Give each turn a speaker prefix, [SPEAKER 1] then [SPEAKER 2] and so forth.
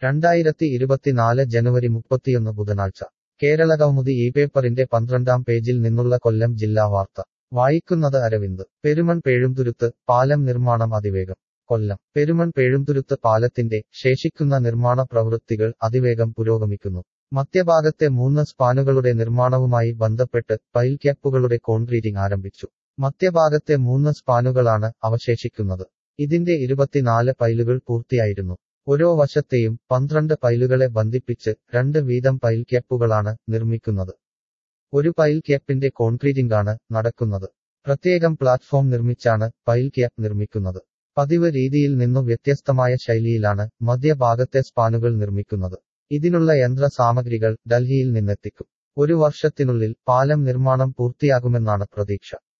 [SPEAKER 1] രണ്ടായിരത്തി ഇരുപത്തിനാല് ജനുവരി മുപ്പത്തിയൊന്ന് ബുധനാഴ്ച കേരളകൗമുദി ഈ പേപ്പറിന്റെ പന്ത്രണ്ടാം പേജിൽ നിന്നുള്ള കൊല്ലം ജില്ലാ വാർത്ത വായിക്കുന്നത് അരവിന്ദ് പെരുമൺ പേഴുംതുരുത്ത് പാലം നിർമ്മാണം അതിവേഗം കൊല്ലം പെരുമൺ പേഴുംതുരുത്ത് പാലത്തിന്റെ ശേഷിക്കുന്ന നിർമ്മാണ പ്രവൃത്തികൾ അതിവേഗം പുരോഗമിക്കുന്നു മധ്യഭാഗത്തെ മൂന്ന് സ്പാനുകളുടെ നിർമ്മാണവുമായി ബന്ധപ്പെട്ട് പൈൽ ക്യാപ്പുകളുടെ കോൺക്രീറ്റിംഗ് ആരംഭിച്ചു മധ്യഭാഗത്തെ മൂന്ന് സ്പാനുകളാണ് അവശേഷിക്കുന്നത് ഇതിന്റെ ഇരുപത്തിനാല് പൈലുകൾ പൂർത്തിയായിരുന്നു ഓരോ വശത്തെയും പന്ത്രണ്ട് പൈലുകളെ ബന്ധിപ്പിച്ച് രണ്ട് വീതം പൈൽ ക്യാപ്പുകളാണ് നിർമ്മിക്കുന്നത് ഒരു പൈൽ ക്യാപ്പിന്റെ കോൺക്രീറ്റിംഗാണ് നടക്കുന്നത് പ്രത്യേകം പ്ലാറ്റ്ഫോം നിർമ്മിച്ചാണ് പൈൽ ക്യാപ്പ് നിർമ്മിക്കുന്നത് പതിവ് രീതിയിൽ നിന്നു വ്യത്യസ്തമായ ശൈലിയിലാണ് മധ്യഭാഗത്തെ സ്പാനുകൾ നിർമ്മിക്കുന്നത് ഇതിനുള്ള യന്ത്ര സാമഗ്രികൾ ഡൽഹിയിൽ നിന്നെത്തിക്കും ഒരു വർഷത്തിനുള്ളിൽ പാലം നിർമ്മാണം പൂർത്തിയാകുമെന്നാണ് പ്രതീക്ഷ